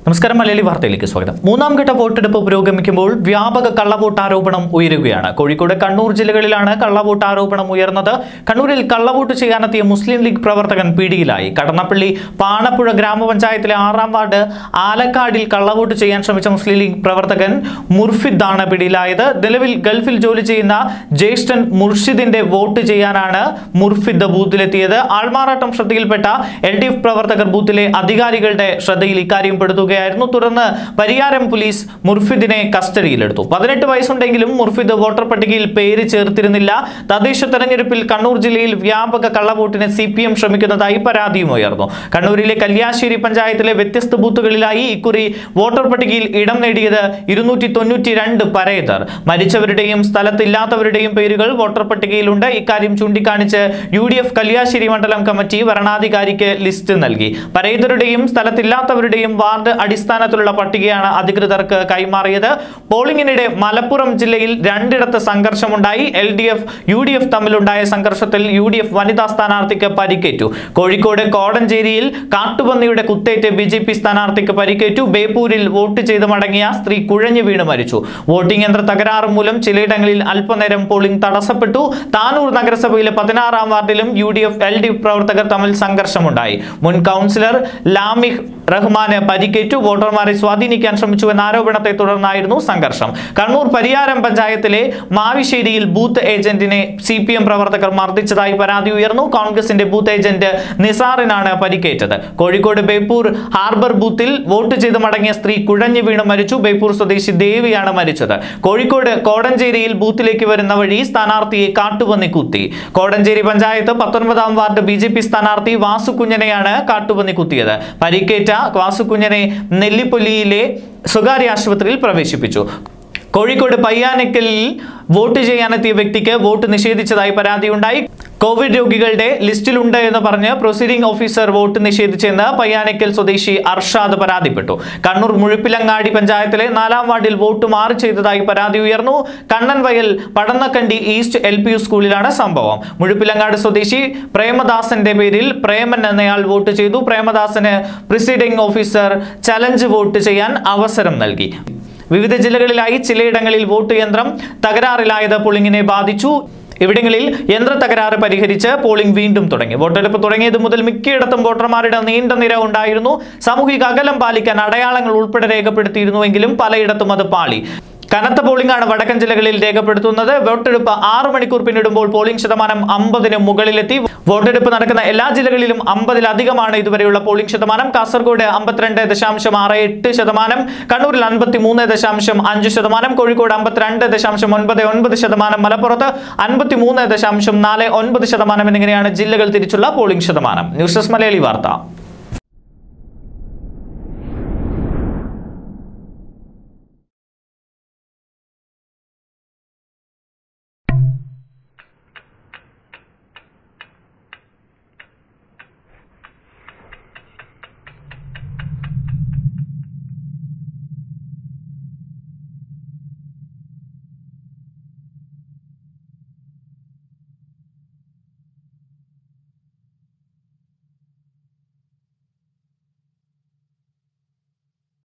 നമസ്കാരം മലയാളി വാർത്തയിലേക്ക് സ്വാഗതം മൂന്നാം ഘട്ട വോട്ടെടുപ്പ് പുരോഗമിക്കുമ്പോൾ വ്യാപക കള്ളവോട്ട് ആരോപണം ഉയരുകയാണ് കോഴിക്കോട് കണ്ണൂർ ജില്ലകളിലാണ് കള്ളവോട്ട് ആരോപണം ഉയർന്നത് കണ്ണൂരിൽ കള്ളവോട്ട് ചെയ്യാനെത്തിയ മുസ്ലിം ലീഗ് പ്രവർത്തകൻ പിടിയിലായി കടന്നപ്പള്ളി പാണപ്പുഴ ഗ്രാമപഞ്ചായത്തിലെ ആറാം വാർഡ് ആലക്കാടിൽ കള്ളവോട്ട് ചെയ്യാൻ ശ്രമിച്ച മുസ്ലിം ലീഗ് പ്രവർത്തകൻ മുർഫിദാണ് പിടിയിലായത് നിലവിൽ ഗൾഫിൽ ജോലി ചെയ്യുന്ന ജ്യേഷ്ഠൻ മുർഷിദിന്റെ വോട്ട് ചെയ്യാനാണ് മുർഫിദ് ബൂത്തിലെത്തിയത് ആൾമാറാട്ടം ശ്രദ്ധയിൽപ്പെട്ട എൽ ഡി എഫ് പ്രവർത്തകർ ബൂത്തിലെ അധികാരികളുടെ ശ്രദ്ധയിൽ ഇക്കാര്യം പെടുത്തുകയായിരുന്നു തുടർന്ന് പരിയാരം പോലീസ് മുർഫിദിനെ കസ്റ്റഡിയിലെടുത്തു പതിനെട്ട് വയസ്സുണ്ടെങ്കിലും മുർഫിദ് വോട്ടർ പട്ടികയിൽ പേര് ചേർത്തിരുന്നില്ല തദ്ദേശ തെരഞ്ഞെടുപ്പിൽ കണ്ണൂർ ജില്ലയിൽ വ്യാപക കള്ളവോട്ടിന് സി പി എം ശ്രമിക്കുന്നതായി പരാതിയും ഉയർന്നു കണ്ണൂരിലെ കല്യാശ്ശേരി പഞ്ചായത്തിലെ വ്യത്യസ്ത ബൂത്തുകളിലായി ഇക്കുറി വോട്ടർ പട്ടികയിൽ ഇടം നേടിയത് ഇരുന്നൂറ്റി തൊണ്ണൂറ്റി രണ്ട് പരേതർ മരിച്ചവരുടെയും സ്ഥലത്തില്ലാത്തവരുടെയും പേരുകൾ വോട്ടർ പട്ടികയിലുണ്ട് ഇക്കാര്യം ചൂണ്ടിക്കാണിച്ച് യു ഡി എഫ് കല്യാശ്ശേരി മണ്ഡലം കമ്മിറ്റി വരണാധികാരിക്ക് ലിസ്റ്റ് നൽകി പരേതരുടെയും സ്ഥലത്തില്ലാത്തവരുടെയും വാർഡ് അടിസ്ഥാനത്തിലുള്ള പട്ടികയാണ് അധികൃതർക്ക് കൈമാറിയത് പോളിംഗിനിടെ മലപ്പുറം ജില്ലയിൽ രണ്ടിടത്ത് സംഘർഷമുണ്ടായി L D F U D F തമ്മിലുണ്ടായ സംഘർഷത്തിൽ യു ഡി എഫ് വനിതാ സ്ഥാനാർത്ഥിക്ക് പരിക്കേറ്റു കോഴിക്കോട് കോടഞ്ചേരിയിൽ കാട്ടുപന്നിയുടെ കുത്തേറ്റ് ബി ജെ പി സ്ഥാനാർത്ഥിക്ക് പരിക്കേറ്റു ബേപ്പൂരിൽ വോട്ട് ചെയ്ത് മടങ്ങിയ സ്ത്രീ കുഴഞ്ഞു വീണ് മരിച്ചു വോട്ടിംഗ് യന്ത്ര തകരാറ് മൂലം ചിലയിടങ്ങളിൽ അല്പനേരം പോളിംഗ് തടസ്സപ്പെട്ടു താനൂർ നഗരസഭയിലെ പതിനാറാം വാർഡിലും U D F L D F പ്രവർത്തകർ തമ്മിൽ സംഘർഷമുണ്ടായി മുൻ കൗൺസിലർ ലാമിഹ് റഹ്മാന് പരിക്കേറ്റു വോട്ടർമാരെ സ്വാധീനിക്കാൻ ശ്രമിച്ചു എന്ന ആരോപണത്തെ തുടർന്നായിരുന്നു സംഘർഷം കണ്ണൂർ പരിയാരം പഞ്ചായത്തിലെ മാവിശ്ശേരിയിൽ ബൂത്ത് ഏജന്റിനെ സി പി എം പ്രവർത്തകർ മർദ്ദിച്ചതായി പരാതി ഉയർന്നു കോൺഗ്രസിന്റെ ബൂത്ത് ഏജന്റ് നിസാറിനാണ് പരിക്കേറ്റത് കോഴിക്കോട് ബേപ്പൂർ ഹാർബർ ബൂത്തിൽ വോട്ട് ചെയ്ത് മടങ്ങിയ സ്ത്രീ കുഴഞ്ഞു വീണ് മരിച്ചു ബേപ്പൂർ സ്വദേശി ദേവിയാണ് മരിച്ചത് കോഴിക്കോട് കോടഞ്ചേരിയിൽ ബൂത്തിലേക്ക് വരുന്ന വഴി സ്ഥാനാർത്ഥിയെ കാട്ടുപന്നി കുത്തി കോടഞ്ചേരി പഞ്ചായത്ത് പത്തൊൻപതാം വാർഡ് ബി ജെ പി സ്ഥാനാർത്ഥി വാസുകുഞ്ഞനെയാണ് കാട്ടുപന്നി കുത്തിയത് പരിക്കേറ്റ വാസുകുഞ്ഞനെ നെല്ലിപ്പൊല്ലിയിലെ സ്വകാര്യ ആശുപത്രിയിൽ പ്രവേശിപ്പിച്ചു കോഴിക്കോട് പയ്യാനക്കലിൽ വോട്ട് ചെയ്യാനെത്തിയ വ്യക്തിക്ക് വോട്ട് നിഷേധിച്ചതായി പരാതിയുണ്ടായി കോവിഡ് രോഗികളുടെ ലിസ്റ്റിലുണ്ട് എന്ന് പറഞ്ഞ് പ്രൊസീഡിംഗ് ഓഫീസർ വോട്ട് നിഷേധിച്ചെന്ന് പയ്യാനക്കൽ സ്വദേശി അർഷാദ് പരാതിപ്പെട്ടു കണ്ണൂർ മുഴുപ്പിലങ്ങാടി പഞ്ചായത്തിലെ നാലാം വാർഡിൽ വോട്ട് മാറി ചെയ്തതായി പരാതി ഉയർന്നു Kannanvayal Padannakkandi east L P U സ്കൂളിലാണ് സംഭവം മുഴുപ്പിലങ്ങാട് സ്വദേശി പ്രേമദാസന്റെ പേരിൽ പ്രേമൻ എന്നയാൾ വോട്ട് ചെയ്തു പ്രേമദാസന് പ്രിസൈഡിംഗ് ഓഫീസർ ചലഞ്ച് വോട്ട് ചെയ്യാൻ അവസരം നൽകി വിവിധ ജില്ലകളിലായി ചിലയിടങ്ങളിൽ വോട്ട് യന്ത്രം തകരാറിലായത് പോളിംഗിനെ ബാധിച്ചു ഇവിടങ്ങളിൽ യന്ത്ര തകരാറ് പരിഹരിച്ച് പോളിംഗ് വീണ്ടും തുടങ്ങി വോട്ടെടുപ്പ് തുടങ്ങിയത് മുതൽ മിക്കയിടത്തും വോട്ടർമാരുടെ നീണ്ട നിര ഉണ്ടായിരുന്നു സാമൂഹിക അകലം പാലിക്കാൻ അടയാളങ്ങൾ ഉൾപ്പെടെ രേഖപ്പെടുത്തിയിരുന്നുവെങ്കിലും പലയിടത്തും അത് പാളി കനത്ത പോളിംഗ് ആണ് വടക്കൻ ജില്ലകളിൽ രേഖപ്പെടുത്തുന്നത് വോട്ടെടുപ്പ് ആറ് മണിക്കൂർ പിന്നിടുമ്പോൾ പോളിംഗ് ശതമാനം അമ്പതിന് മുകളിലെത്തി വോട്ടെടുപ്പ് നടക്കുന്ന എല്ലാ ജില്ലകളിലും അമ്പതിലധികമാണ് ഇതുവരെയുള്ള പോളിംഗ് ശതമാനം കാസർഗോഡ് അമ്പത്തിരണ്ട് ദശാംശം ആറ് എട്ട് ശതമാനം കണ്ണൂരിൽ അൻപത്തി മൂന്ന് ദശാംശം അഞ്ച് ശതമാനം കോഴിക്കോട് അമ്പത്തിരണ്ട് ദശാംശം ഒൻപത് ഒൻപത് ശതമാനം മലപ്പുറത്ത് അൻപത്തി മൂന്ന് ദശാംശം നാല് ഒൻപത് ശതമാനം എന്നിങ്ങനെയാണ് ജില്ലകൾ തിരിച്ചുള്ള പോളിംഗ് ശതമാനം ന്യൂസ് ഡെസ്ക് മലയാളി വാർത്ത